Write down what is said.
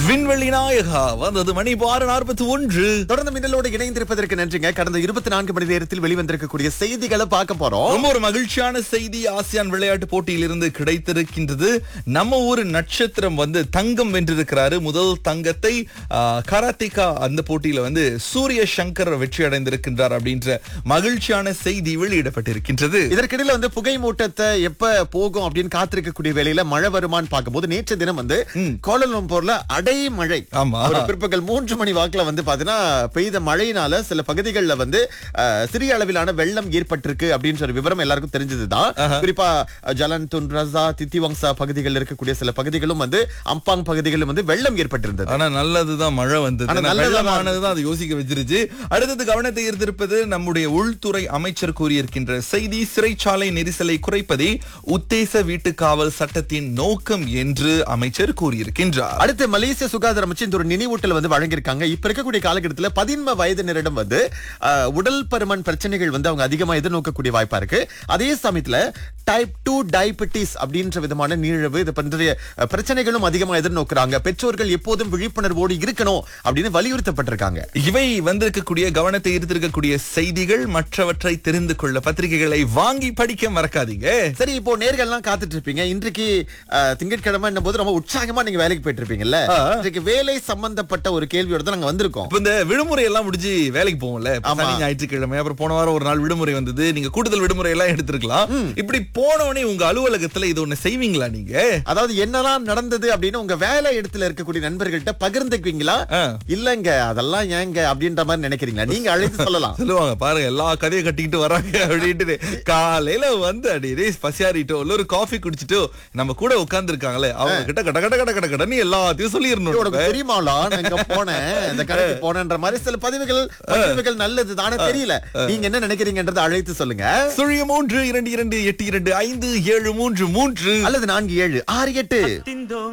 விண்வெளி நாயகா வந்தது மணி இப்போ ஆறு நாற்பத்தி ஒன்று தொடர்ந்து மின்னலோடு இணைந்திருப்பதற்கு நன்றிங்க கடந்த இருபத்தி நான்கு மணி நேரத்தில் வெளிவந்திருக்கக்கூடிய செய்திகளை பார்க்க போறோம் ரொம்ப ஒரு மகிழ்ச்சியான செய்தி ஆசியான் விளையாட்டு போட்டியிலிருந்து கிடைத்திருக்கின்றது நம்ம ஊர் நட்சத்திரம் வந்து தங்கம் வென்றிருக்கிறாரு முதல் தங்கத்தை கராத்திகா அந்த போட்டியில வந்து சூரிய சங்கர் வெற்றி அடைந்திருக்கின்றார் அப்படின்ற மகிழ்ச்சியான செய்தி வெளியிடப்பட்டிருக்கின்றது இதற்கிடையில வந்து புகை மூட்டத்தை எப்ப போகும் அப்படின்னு காத்திருக்கக்கூடிய வேளையில மழை வருமான்னு பார்க்கும்போது நேற்று தினம் வந்து கோலலம்பூர்ல அடை மழை ஆமா. ஒரு பிற்பகல் மூன்று மணி வாக்குல வந்து பாத்தீங்கன்னா பெய்த மழையினால சில பகுதிகளில் வந்து அஹ், சிறிய அளவிலான வெள்ளம் ஏற்பட்டிருக்கு அப்படின்ற ஒரு விவரம் எல்லாருக்கும் தெரிஞ்சதுதான் குறிப்பா அஹ், ஜலன் துன்ரசா தித்திவங்சா பகுதிகளில் இருக்கக்கூடிய சில பகுதிகளும் வந்து அம்பாங் பகுதிகளிலும் வந்து வெள்ளம் ஏற்பட்டிருந்தது ஆனா நல்லதுதான் மழை வந்தது ஆனா ஆனா நல்லதுதான் வெள்ளமானதுதான் அதை யோசிக்க வச்சிருச்சு அடுத்தது கவனத்தை ஈர்த்திருப்பது நம்முடைய உள்துறை அமைச்சர் கூறியிருக்கின்ற செய்தி சிறைச்சாலை நெரிசலை குறைப்பதே உத்தேச வீட்டு காவல் சட்டத்தின் நோக்கம் என்று அமைச்சர் கூறியிருக்கின்றார் அடுத்து மலேசிய சுகாதார அமைச்சு இந்த ஒரு நினைவூட்டல் வந்து வழங்கியிருக்காங்க இப்ப இருக்கக்கூடிய காலகட்டத்தில் பதின்ம வயதினரிடம் வந்து அஹ், உடல் பருமன் பிரச்சனைகள் வந்து அவங்க அதிகமா எதிர்நோக்கக்கூடிய வாய்ப்பா இருக்கு அதே சமயத்துல டைப் டூ டயபிட்டிஸ் அப்படின்ற விதமான நீரிழிவு இது பற்றிய அஹ், பிரச்சனைகளும் அதிகமா எதிர்நோக்குறாங்க பெற்றோர்கள் எப்போதும் விழிப்புணர்வோடு இருக்கணும் அப்படின்னு வலியுறுத்தப்பட்டிருக்காங்க இவை வந்திருக்கக்கூடிய கவனத்தை ஈர்த்திருக்கக்கூடிய செய்திகள் மற்றவற்றை தெரிந்து கொள்ள பத்திரிகைகளை வாங்கி படிக்க மறக்காதீங்க சரி இப்போ நேர்கள்லாம் காத்துட்டு இருப்பீங்க இன்றைக்கு அஹ், திங்கட்கிழமை போது ரொம்ப உற்சாகமா நீங்க வேலைக்கு போயிட்டு இருப்பீங்கல்ல ஆ. இன்றைக்கு வேலை சம்பந்தப்பட்ட ஒரு கேள்வியோட தான் நாங்க வந்திருக்கோம் இப்ப இந்த விடுமுறை எல்லாம் முடிஞ்சு வேலைக்கு போவோம்ல இப்ப ஆமா. சனி ஞாயிற்றுக்கிழமை அப்புறம் போன வாரம் ஒரு நாள் விடுமுறை வந்தது நீங்க கூடுதல் விடுமுறை எல்லாம் எடுத்திருக்கலாம் இப்படி போனவனே உங்க அலுவலகத்துல இது ஒண்ணு செய்வீங்களா நீங்க அதாவது என்னதான் நடந்தது அப்படின்னு உங்க வேலை இடத்துல இருக்கக்கூடிய நண்பர்கள்ட்ட பகிர்ந்துக்குவீங்களா ஆ. இல்லங்க அதெல்லாம் ஏங்க அப்படின்ற மாதிரி நினைக்கிறீங்களா நீங்க அழைத்து சொல்லலாம் சொல்லுவாங்க பாருங்க எல்லா கதையை கட்டிக்கிட்டு வராங்க அப்படின்ட்டு காலையில வந்து அடி ரேஸ் பசியாரிட்டோ இல்ல ஒரு காஃபி குடிச்சிட்டோ நம்ம கூட உட்கார்ந்து இருக்காங்களே அவங்க கிட்ட கட கட கட கட கடன்னு எல்லாத்தையும் சொல்லிடணும் உனக்கு தெரியுமாலா நான் இங்க போனேன் இந்த கடைக்கு போனேன்ற மாதிரி சில பதிவுகள் பதிவுகள் நல்லது தானே தெரியல நீங்க என்ன நினைக்கிறீங்கன்றதை அழைத்து சொல்லுங்க சுழிய மூன்று இரண்டு இரண்டு எட்டு இரண்டு ஐந்து ஏழு மூன்று மூன்று அல்லது நான்கு ஏழு ஆறு எட்டு